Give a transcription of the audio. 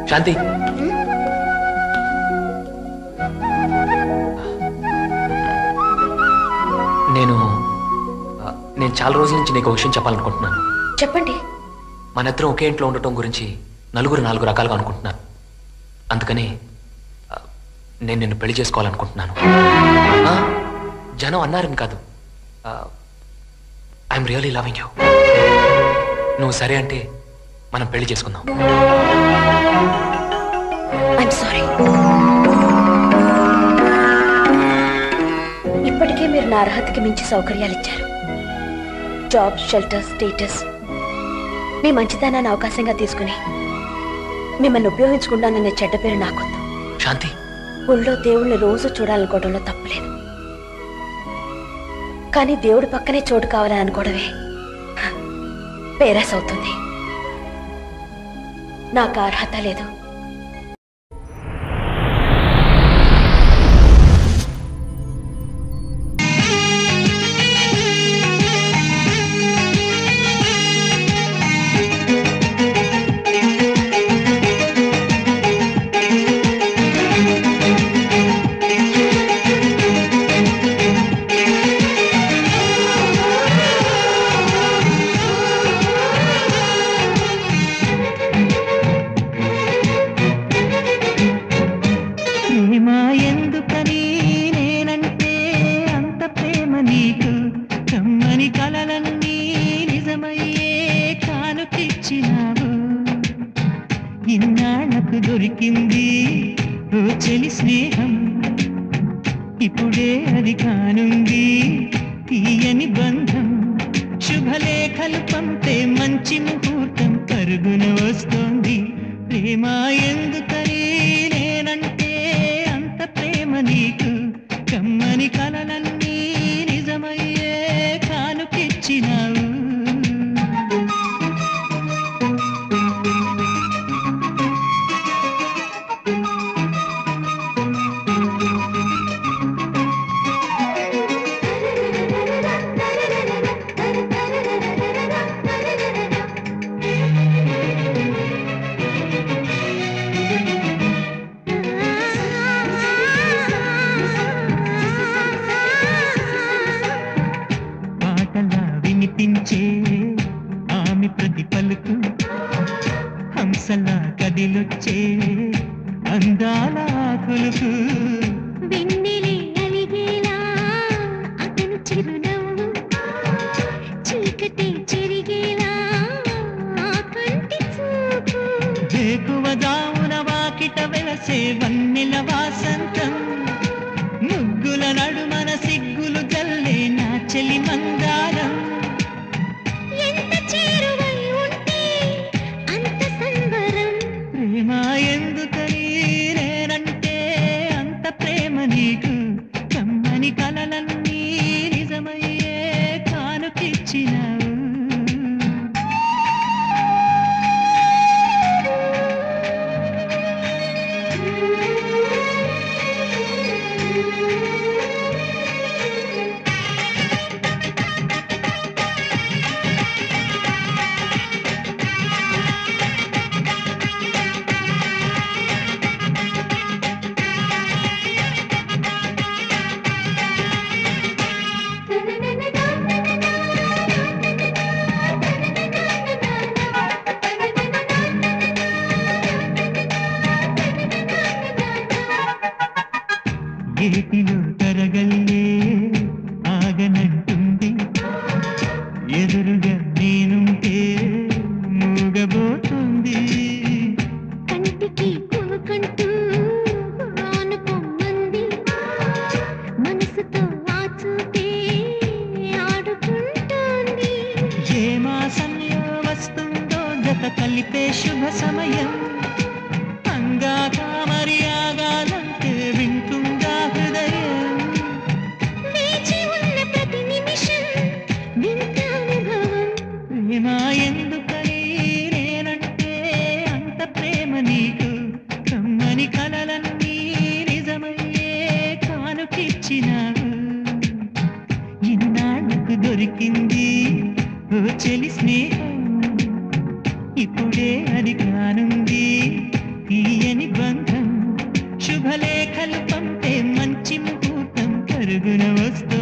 శాంతి నేను ఆ, నేను చాలా రోజుల నుంచి నీకు ఒక విషయం చెప్పాలనుకుంటున్నాను చెప్పండి మన ఇద్దరం ఒకే ఇంట్లో ఉండటం గురించి నలుగురు నాలుగు రకాలుగా అనుకుంటున్నారు అందుకని ఆ, నేను నిన్ను పెళ్లి చేసుకోవాలనుకుంటున్నాను ఆ, జనం అన్నారని కాదు ఐఎమ్ రియలీ లవింగ్ యూ నువ్వు సరే అంటే మనం పెళ్లి చేసుకుందాం ఐఎమ్ సారీ ఇప్పటికే మీరు నా అర్హతకి మించి సౌకర్యాలు ఇచ్చారు జాబ్ షెల్టర్ స్టేటస్ మీ మంచితనాన్ని అవకాశంగా తీసుకుని మిమ్మల్ని ఉపయోగించుకుంటాననే చెడ్డ పేరు నాకొద్దు శాంతి ఊళ్ళో దేవుణ్ణి రోజు చూడాలనుకోవడంలో తప్పులేదు కానీ దేవుడి పక్కనే చోటు కావాలని అనుకోవడమే హ, పేరాస్ అవుతుంది నాకు ఆ అర్హత లేదు ప్రేమ ఎందుకని నేనంటే అంత ప్రేమ నీకు కమ్మని కలలన్నీ నిజమయ్యే కానుకిచ్చినావు ఇన్నాళ్లకు దొరికింది ఓ చెలి స్నేహం ఇప్పుడే అది కానుంది తీయని బంధం శుభలేఖలు పంపే మంచి ముహూర్తం పరుగున వస్తోంది ప్రేమ ఎందుకని నేనంటే అంత ప్రేమ నీకు కమ్మని కలలన్నీ నిజమయ్యే కానుకిచ్చినావు పాటలా వినిపించే ఆమె ప్రతి పలుకు హంసలా కదిలొచ్చే అందాల కొలుకు వెన్నెలే అలిగేలా అతను చిరునవ్వు చీకటి చెరిగేలా ఆ కంటి చూపు వేకువ జామున వాకిట వెలసే వన్నెల వాసంతం ముగ్గుల నడుమన సిగ్గులు జల్లే నా చెలి మందారం ఎంత చేరువై ఉంటే అంత సంబరం ప్రేమ ఎందుకని నేనంటే అంత ప్రేమ నీకు కమ్మని కలలన్నీ నిజమయ్యే కానుకిచ్చినావు గేటిలో తరగల్లే ఆగనంటుంది ఎదురుగా నేనుంటే మూగబోతుంది కంటికి కునుకంటూ ఆనుకొమ్మంది మనసుతో ఆ చూపే ఆడుకుంటోంది ఏ మాసంలో వస్తుందో జత కలిపే శుభ సమయం అంగాక మరి ఆగాలంటే వింటుందా హృదయం వేచి ఉన్న ప్రతి నిమిషం వింత అనుభవం ప్రేమ ఎందుకని నేనంటే అంత ప్రేమ నీకు కమ్మని కలలన్నీ నిజమయ్యే కానుకిచ్చినావు ఇన్నాళ్లకు దొరికింది ఓ చెలి స్నేహం ఇప్పుడే అది కానుంది ఈ అడుగున వస్తోంది